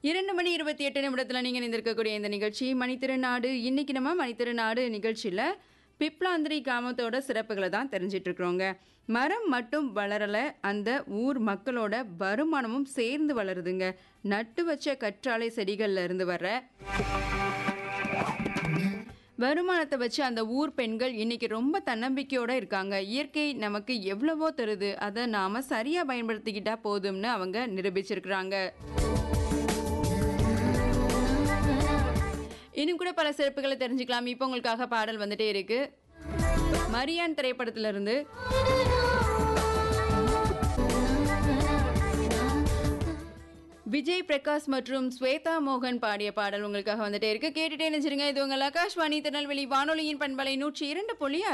இரண்டு மணி இருபத்தி எட்டு நிமிடத்தில் நீங்கள் நிந்திருக்கக்கூடிய இந்த நிகழ்ச்சி மணித்திருநாடு இன்னைக்கு நம்ம மணித்திருநாடு நிகழ்ச்சியில் பிப்லாந்திரி கிராமத்தோட சிறப்புகளை தான் தெரிஞ்சிட்டு இருக்கிறோங்க மரம் மட்டும் வளரல அந்த ஊர் மக்களோட வருமானமும் சேர்ந்து வளருதுங்க நட்டு வச்ச கற்றாழை செடிகள்ல இருந்து வர்ற வருமானத்தை வச்சு அந்த ஊர் பெண்கள் இன்னைக்கு ரொம்ப தன்னம்பிக்கையோட இருக்காங்க இயற்கை நமக்கு எவ்வளவோ தருது அதை நாம சரியா பயன்படுத்திக்கிட்டா போதும்னு அவங்க நிரூபிச்சிருக்கிறாங்க இன்னும் கூட பல சிறப்புகளை தெரிஞ்சுக்கலாம் இப்போ உங்களுக்காக பாடல் வந்துட்டே இருக்கு மரியான் திரைப்படத்துல இருந்து விஜய் பிரகாஷ் மற்றும் ஸ்வேதா மோகன் பாடிய பாடல் உங்களுக்காக வந்துட்டே இருக்கு கேட்டுட்டே நினைச்சிருங்க இது உங்கள் ஆகாஷ்வாணி திருநெல்வேலி வானொலியின் பண்பலை நூற்றி இரண்டு புள்ளி